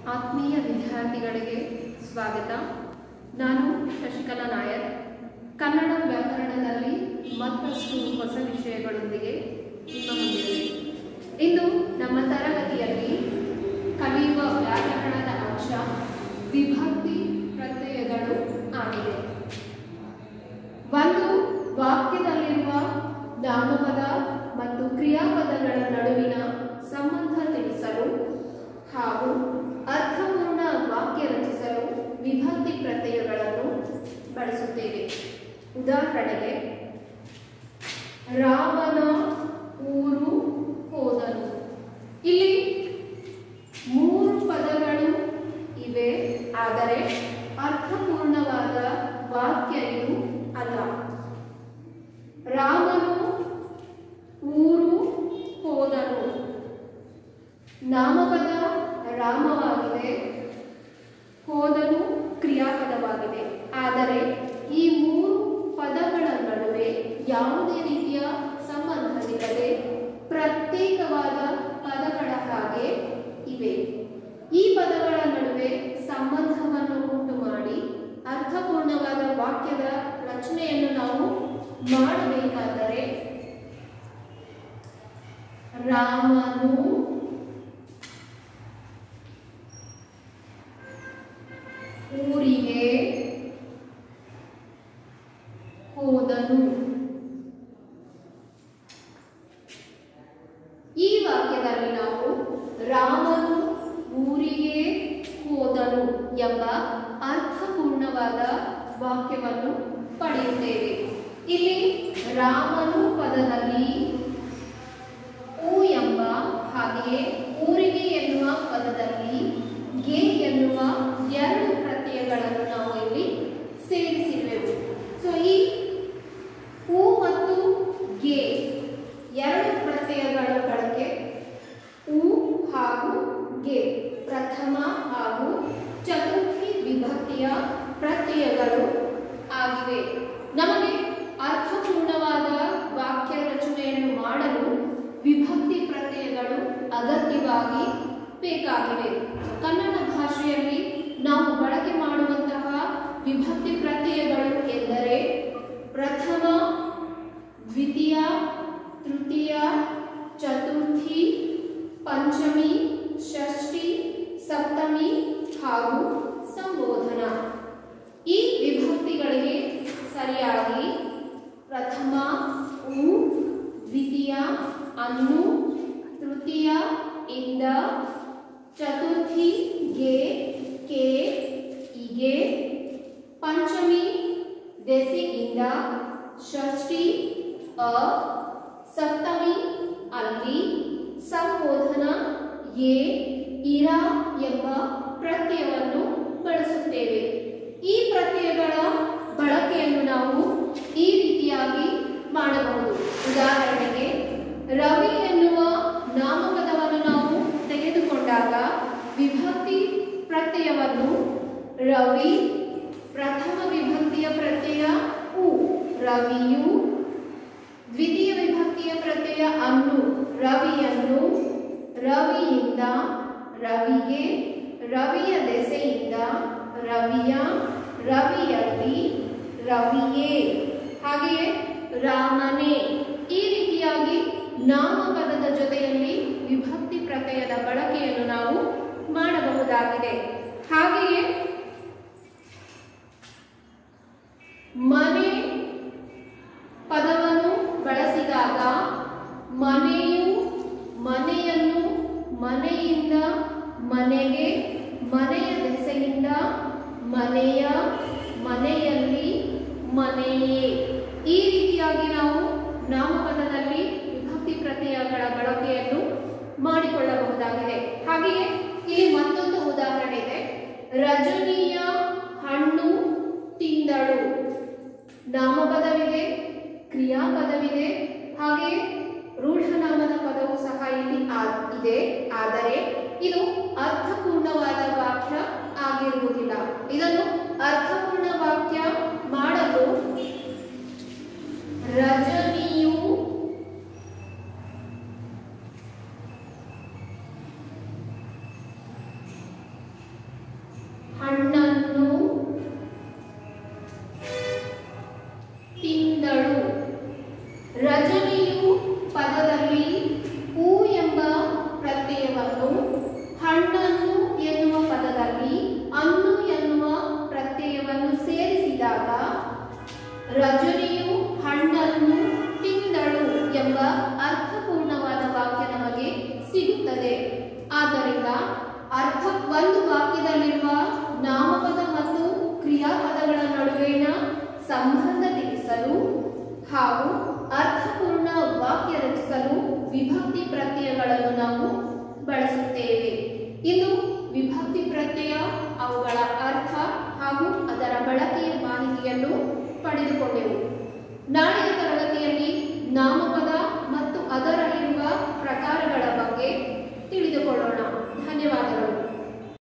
ಆತ್ಮೀಯ ವಿದ್ಯಾರ್ಥಿಗಳಿಗೆ ಸ್ವಾಗತ ನಾನು ಶಶಿಕಲಾ ನಾಯರ್ ಕನ್ನಡ ವ್ಯಾಕರಣದಲ್ಲಿ ಮತ್ತಷ್ಟು ಹೊಸ ವಿಷಯಗಳೊಂದಿಗೆ ನಿಮ್ಮ ಮುಂದಿದೆ ಇಂದು ನಮ್ಮ ತರಗತಿಯಲ್ಲಿ ಕಲಿಯುವ ವ್ಯಾಕರಣದ ಅಂಶ ವಿಭಕ್ತಿ ಪ್ರತ್ಯಯಗಳು ಆಗಿದೆ ಒಂದು ವಾಕ್ಯದಲ್ಲಿರುವ ನಾಮಪದ ಮತ್ತು ಕ್ರಿಯಾಪದಗಳ ನಡುವಿನ ಸಂಬಂಧ ತಿಳಿಸಲು ಹಾಗೂ ಅರ್ಥಪೂರ್ಣ ವಾಕ್ಯ ರಚಿಸಲು ವಿಭಕ್ತಿ ಪ್ರತ್ಯಯಗಳನ್ನು ಬಳಸುತ್ತೇವೆ ಉದಾಹರಣೆಗೆ ರಾಮನ ಊರು ಹೋದನು ಇಲ್ಲಿ ಮೂರು ಪದಗಳು ಇವೆ ಆದರೆ ಅರ್ಥಪೂರ್ಣವಾದ ವಾಕ್ಯ ಇದು ಅಲ್ಲ ರಾಮನು ಊರು ಹೋದನು ನಾಮಪದ ರಾಮವಾಗಿದೆ ಹೋದನು ಕ್ರಿಯಾಪದವಾಗಿದೆ ಆದರೆ ಈ ಮೂರು ಪದಗಳ ನಡುವೆ ಯಾವುದೇ ರೀತಿಯ ಸಂಬಂಧವಿಲ್ಲದೆ ಪ್ರತ್ಯೇಕವಾದ ಪದಗಳ ಹಾಗೆ ಇವೆ ಈ ಪದಗಳ ನಡುವೆ ಸಂಬಂಧವನ್ನು ಉಂಟು ಮಾಡಿ ಅರ್ಥಪೂರ್ಣವಾದ ವಾಕ್ಯದ ರಚನೆಯನ್ನು ನಾವು ಮಾಡಬೇಕಾದರೆ ರಾಮನು ಊರಿಗೆ ಹೋದನು ಈ ವಾಕ್ಯದಲ್ಲಿ ನಾವು ರಾಮನು ಊರಿಗೆ ಹೋದನು ಎಂಬ ಅರ್ಥಪೂರ್ಣವಾದ ವಾಕ್ಯವನ್ನು ಪಡೆಯುತ್ತೇವೆ ಇಲ್ಲಿ ರಾಮನು ಪದದಲ್ಲಿ ಊ ಎಂಬ ಹಾಗೆಯೇ ಊರಿಗೆ ಎನ್ನುವ ಪದದಲ್ಲಿ ಗೆ ಎನ್ನುವ ಎರಡು ಪ್ರತ್ಯಯಗಳನ್ನು ನಾವು ಇಲ್ಲಿ ಸೇರಿಸಿರುವೆವು ಸೊ ಈ ಹೂ ಮತ್ತು ಗೆ ಎರಡು ಪ್ರತ್ಯಯಗಳ ಬಳಕೆ ಹೂ ಹಾಗೂ ಗೆ ಪ್ರಥಮ ಹಾಗೂ ಚತುರ್ಥಿ ವಿಭಕ್ತಿಯ ಪ್ರತ್ಯಯಗಳು ಆಗಿವೆ ನಮಗೆ ಅರ್ಥಪೂರ್ಣವಾದ ವಾಕ್ಯ ರಚನೆಯನ್ನು ಮಾಡಲು ವಿಭಕ್ತಿ ಪ್ರತ್ಯಯಗಳು ಅಗತ್ಯವಾಗಿ ಬೇಕಾಗಿವೆ ಕನ್ನಡ ಭಾಷೆಯಲ್ಲಿ ನಾವು ಬಳಕೆ ಮಾಡುವಂತಹ ವಿಭಕ್ತಿ ಪ್ರತ್ಯಯಗಳು ಎಂದರೆ ಪ್ರಥಮ ದ್ವಿತೀಯ ತೃತೀಯ ಚತುರ್ಥಿ ಪಂಚಮಿ ಷಷ್ಠಿ ಸಪ್ತಮಿ ಹಾಗೂ ಸಂಬೋಧನ ಈ ವಿಭಕ್ತಿಗಳಿಗೆ ಸರಿಯಾಗಿ ಪ್ರಥಮ ಉ ದ್ವಿತೀಯ ಅನ್ನು ತೃತೀಯ ಇಂದ ಚತುರ್ಥಿ ಗೆ ಕೆ ಇಗೆ ಪಂಚಮಿ ದೆಸೆಯಿಂದ ಷಷ್ಠಿ ಅ ಸಪ್ತಮಿ ಅಲ್ಲಿ ಸಂಬೋಧನ ಎ ಇರ ಎಂಬ ಪ್ರತ್ಯಯವನ್ನು ಬಳಸುತ್ತೇವೆ ಈ ಪ್ರತ್ಯಯಗಳ ಬಳಕೆಯನ್ನು ನಾವು ಈ ರೀತಿಯಾಗಿ ಮಾಡಬಹುದು ಉದಾಹರಣೆಗೆ ರವಿ ಎನ್ನುವ ನಾಮಪದವನ್ನು ನಾವು ತೆಗೆದುಕೊಂಡಾಗ ವಿಭಕ್ತಿ ಪ್ರತ್ಯಯವನ್ನು ರವಿ ಪ್ರಥಮ ವಿಭಕ್ತಿಯ ಪ್ರತ್ಯಯ ಉ ರವಿಯು ದ್ವಿತೀಯ ವಿಭಕ್ತಿಯ ಪ್ರತ್ಯಯ ಅನ್ನು ರವಿಯನ್ನು ರವಿಯಿಂದ ರವಿಗೆ ರವಿಯ ದೆಸೆಯಿಂದ ರವಿಯ ರವಿಯಲ್ಲಿ ರವಿಯೇ ಹಾಗೆಯೇ ರಾಮನೇ ಈ ರೀತಿಯಾಗಿ ನಾಮಪದದ ಜೊತೆಯಲ್ಲಿ ವಿಭಕ್ತಿ ಪ್ರತ್ಯಯದ ಬಳಕೆಯನ್ನು ನಾವು ಮಾಡಬಹುದಾಗಿದೆ ಹಾಗೆಯೇ ಮನೆ ಪದವನ್ನು ಬಳಸಿದಾಗ ಮನೆಯು ಮನೆಯನ್ನು ಮನೆಯಿಂದ ಮನೆಗೆ ಮನೆಯ ದೆಸೆಯಿಂದ ಮನೆಯ ಮನೆಯಲ್ಲಿ ಮನೆಯೇ ಈ ರೀತಿಯಾಗಿ ನಾವು ನಾಮಪದದಲ್ಲಿ ವಿಭಕ್ತಿ ಪ್ರತ್ಯಯಗಳ ಬಳಕೆಯನ್ನು ಮಾಡಿಕೊಳ್ಳಬಹುದಾಗಿದೆ ಹಾಗೆಯೇ ಇಲ್ಲಿ ಮತ್ತೊಂದು ಉದಾಹರಣೆ ಇದೆ ರಜನಿಯ ಹಣ್ಣು ತಿಂದಳು ನಾಮಪದವಿದೆ ಕ್ರಿಯಾಪದವಿದೆ ಹಾಗೆಯೇ ರೂಢನಾಮದ ಪದವು ಸಹ ಇಲ್ಲಿ ಆ- ಇದೆ ಆದರೆ ಇದು ಅರ್ಥಪೂರ್ಣವಾದ ವಾಕ್ಯ ಆಗಿರುವುದಿಲ್ಲ ಇದನ್ನು ಅರ್ಥಪೂರ್ಣ ವಾಕ್ಯ ಮಾಡಲು ರಜನಿಯು ತಿಳಿಸುತ್ತದೆ ಆದ್ದರಿಂದ ಅರ್ಥ ಒಂದು ವಾಕ್ಯದಲ್ಲಿರುವ ನಾಮಪದ ಮತ್ತು ಕ್ರಿಯಾಪದಗಳ ನಡುವಿನ ಸಂಬಂಧ ತಿಳಿಸಲು ಹಾಗೂ ಅರ್ಥಪೂರ್ಣ ವಾಕ್ಯ ರಚಿಸಲು ವಿಭಕ್ತಿ ಪ್ರತ್ಯಯಗಳನ್ನು ನಾವು ಬಳಸುತ್ತೇವೆ ಇನ್ನು ವಿಭಕ್ತಿ ಪ್ರತ್ಯಯ ಅವುಗಳ ಅರ್ಥ ಹಾಗೂ ಅದರ ಬಳಕೆಯ ಮಾಹಿತಿಯನ್ನು ಪಡೆದುಕೊಂಡೆವು ನಾಳಿನ ತರಗತಿಯಲ್ಲಿ ನಾಮಪದ ಮತ್ತು ಅದರ